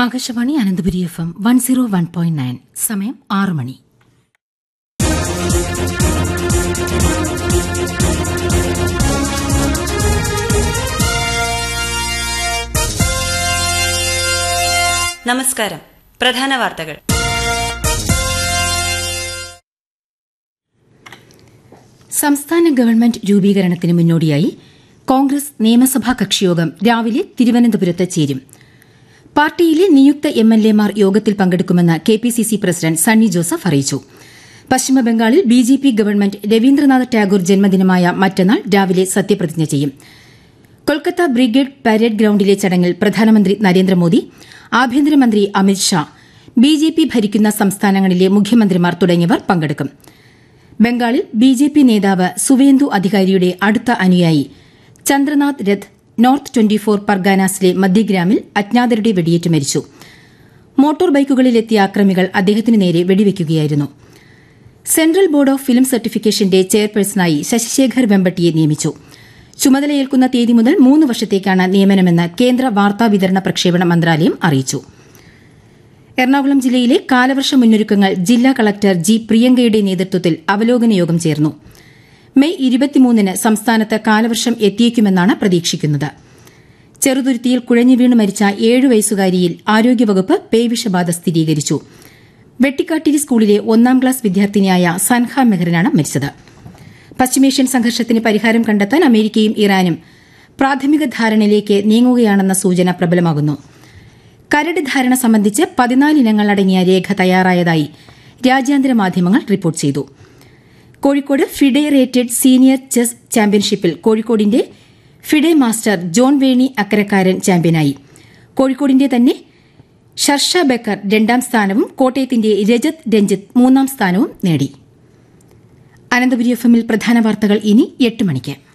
Akashvani Ananthapuri F M one zero one point nine സമയം ആറ് മണി നമസ്കാരം പ്രധാന വാർത്തകൾ സംസ്ഥാന ഗവൺമെന്റ് രൂപീകരണത്തിന് മുന്നോടിയായി കോൺഗ്രസ് നിയമസഭാ കക്ഷിയോഗം രാവിലെ തിരുവനന്തപുരത്ത് ചേരും പാർട്ടിയിലെ നിയുക്ത എം എൽ എമാർ യോഗത്തിൽ പങ്കെടുക്കുമെന്ന് K P C C president Sunny Joseph അറിയിച്ചു പശ്ചിമബംഗാളിൽ B J P government Rabindranath Tagore ജന്മദിനമായ മറ്റന്നാൾ രാവിലെ സത്യപ്രതിജ്ഞ ചെയ്യും കൊൽക്കത്ത ബ്രിഗേഡ് പരേഡ് ഗ്രൌണ്ടിലെ ചടങ്ങിൽ പ്രധാനമന്ത്രി നരേന്ദ്രമോദി ആഭ്യന്തരമന്ത്രി അമിത്ഷാ ബി ജെ പി ഭരിക്കുന്ന സംസ്ഥാനങ്ങളിലെ മുഖ്യമന്ത്രിമാർ തുടങ്ങിയവർ പങ്കെടുക്കും ബംഗാളിൽ ബി ജെ പി നേതാവ് സുവേന്ദു അധികാരിയുടെ അടുത്ത അനുയായി Chandranath Rath north twenty four പർഗാനാസിലെ മധ്യഗ്രാമിൽ അജ്ഞാതരുടെ വെടിയേറ്റ് മരിച്ചു മോട്ടോർ ബൈക്കുകളിലെത്തിയ അക്രമികൾ അദ്ദേഹത്തിനു നേരെ വെടിവെക്കുകയായിരുന്നു സെൻട്രൽ ബോർഡ് ഓഫ് ഫിലിം സർട്ടിഫിക്കേഷന്റെ ചെയർപേഴ്സണായി ശശിശേഖർ വെമ്പട്ടിയെ നിയമിച്ചു ചുമതലയേൽക്കുന്ന തീയതി മുതൽ മൂന്ന് വർഷത്തേക്കാണ് നിയമനമെന്ന് കേന്ദ്ര വാർത്താവിതരണ പ്രക്ഷേപണ മന്ത്രാലയം അറിയിച്ചു എറണാകുളം ജില്ലയിലെ കാലവർഷ മുന്നൊരുക്കങ്ങൾ ജില്ലാ കളക്ടർ ജി പ്രിയങ്കയുടെ നേതൃത്വത്തിൽ അവലോകന യോഗം ചേർന്നു മെയ് ഇരുപത്തിമൂന്നിന് സംസ്ഥാനത്ത് കാലവർഷം എത്തിയേക്കുമെന്നാണ് പ്രതീക്ഷിക്കുന്നത് ചെറുതുരുത്തിയിൽ കുഴഞ്ഞു വീണ് മരിച്ച ഏഴു വയസ്സുകാരിയിൽ ആരോഗ്യവകുപ്പ് പേവിഷബാധ സ്ഥിരീകരിച്ചു വെട്ടിക്കാട്ടിരി സ്കൂളിലെ ഒന്നാം ക്ലാസ് വിദ്യാർത്ഥിനിയായ സൻഹ മെഹ്റിനാണ് മരിച്ചത് പശ്ചിമേഷ്യൻ സംഘർഷത്തിന് പരിഹാരം കണ്ടെത്താൻ അമേരിക്കയും ഇറാനും പ്രാഥമിക ധാരണയിലേക്ക് നീങ്ങുകയാണെന്ന സൂചന പ്രബലമാകുന്നു കരട് ധാരണ സംബന്ധിച്ച് പതിനാല് ഇനങ്ങൾ അടങ്ങിയ രേഖ തയ്യാറായതായി രാജ്യാന്തര മാധ്യമങ്ങൾ റിപ്പോർട്ട് ചെയ്തു Kozhikode FIDE rated senior chess ചാമ്പ്യൻഷിപ്പിൽ കോഴിക്കോടിന്റെ ഫിഡെ മാസ്റ്റർ ജോൺ വേണി അക്കരക്കാരൻ ചാമ്പ്യനായി കോഴിക്കോടിന്റെ തന്നെ ഷർഷ ബക്കർ രണ്ടാം സ്ഥാനവും കോട്ടയത്തിന്റെ രജത് രഞ്ജിത്ത് മൂന്നാം സ്ഥാനവും നേടി അനന്തപുരി എഫ് എമ്മിൽ പ്രധാന വാർത്തകൾ ഇനി എട്ട് മണിക്ക്